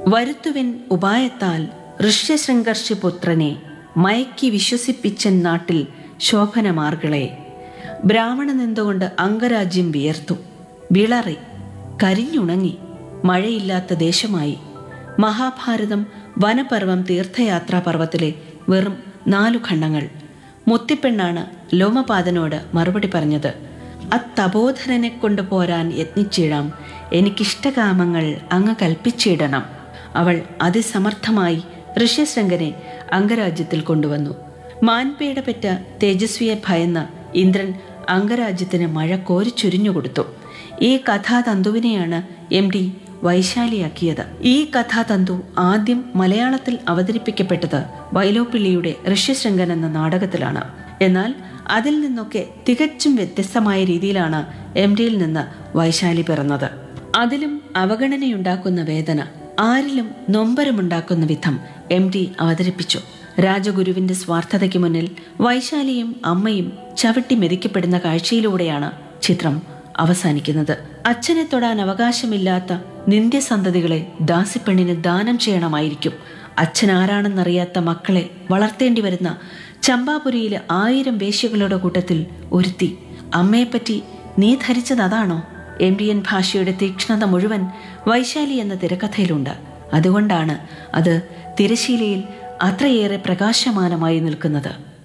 വരുത്തുവിൻ ഉപായത്താൽ ഋഷ്യശൃംഗർഷിപുത്രനെ മയക്കി വിശ്വസിപ്പിച്ചൻ നാട്ടിൽ ശോഭനമാർഗളെ ബ്രാഹ്മണനെന്തുകൊണ്ട് അംഗരാജ്യം വിയർത്തു വിളറി കരിഞ്ഞുണങ്ങി മഴയില്ലാത്ത ദേശമായി മഹാഭാരതം വനപർവം തീർത്ഥയാത്രാ പർവ്വത്തിലെ വെറും നാലു ഖണ്ഡങ്ങൾ മുത്തിപ്പെണ്ണാണ് ലോമപാദനോട് മറുപടി പറഞ്ഞത് അത്തബോധരനെ കൊണ്ടുപോരാൻ യത്നിച്ചിടാം എനിക്കിഷ്ടകാമങ്ങൾ അങ്ങ് കൽപ്പിച്ചിടണം അവൾ അതിസമർത്ഥമായി ഋഷ്യശൃംഗനെ അംഗരാജ്യത്തിൽ കൊണ്ടുവന്നു മാൻപേട പെറ്റ തേജസ്വിയെ ഭയന്ന ഇന്ദ്രൻ അംഗരാജ്യത്തിന് മഴ കോരിച്ചൊരിഞ്ഞു കൊടുത്തു ഈ കഥാതന്തുവിനെയാണ് എം ഡി വൈശാലിയാക്കിയത് ഈ കഥാതന്തു ആദ്യം മലയാളത്തിൽ അവതരിപ്പിക്കപ്പെട്ടത് വൈലോപ്പിള്ളിയുടെ ഋഷ്യശൃംഗൻ എന്ന നാടകത്തിലാണ് എന്നാൽ അതിൽ നിന്നൊക്കെ തികച്ചും വ്യത്യസ്തമായ രീതിയിലാണ് എം ഡിയിൽ നിന്ന് വൈശാലി പിറന്നത് അതിലും അവഗണനയുണ്ടാക്കുന്ന വേദന ആരിലും നൊമ്പരമുണ്ടാക്കുന്ന വിധം എം ഡി അവതരിപ്പിച്ചു രാജഗുരുവിന്റെ സ്വാർത്ഥതയ്ക്ക് മുന്നിൽ വൈശാലിയും അമ്മയും ചവിട്ടി മെതിക്കപ്പെടുന്ന കാഴ്ചയിലൂടെയാണ് ചിത്രം അവസാനിക്കുന്നത് അച്ഛനെ തൊടാൻ അവകാശമില്ലാത്ത നിന്ദ്യസന്തതികളെ ദാസിപ്പെണ്ണിന് ദാനം ചെയ്യണമായിരിക്കും അച്ഛൻ ആരാണെന്നറിയാത്ത മക്കളെ വളർത്തേണ്ടി വരുന്ന ചമ്പാപുരിയിലെ ആയിരം വേശ്യകളുടെ കൂട്ടത്തിൽ ഒരുത്തി അമ്മയെപ്പറ്റി നീ ധരിച്ചത് അതാണോ എം ഡി എൻ ഭാഷയുടെ തീക്ഷ്ണത മുഴുവൻ വൈശാലി എന്ന തിരക്കഥയിലുണ്ട് അതുകൊണ്ടാണ് അത് തിരശീലയിൽ അത്രയേറെ പ്രകാശമാനമായി നിൽക്കുന്നത്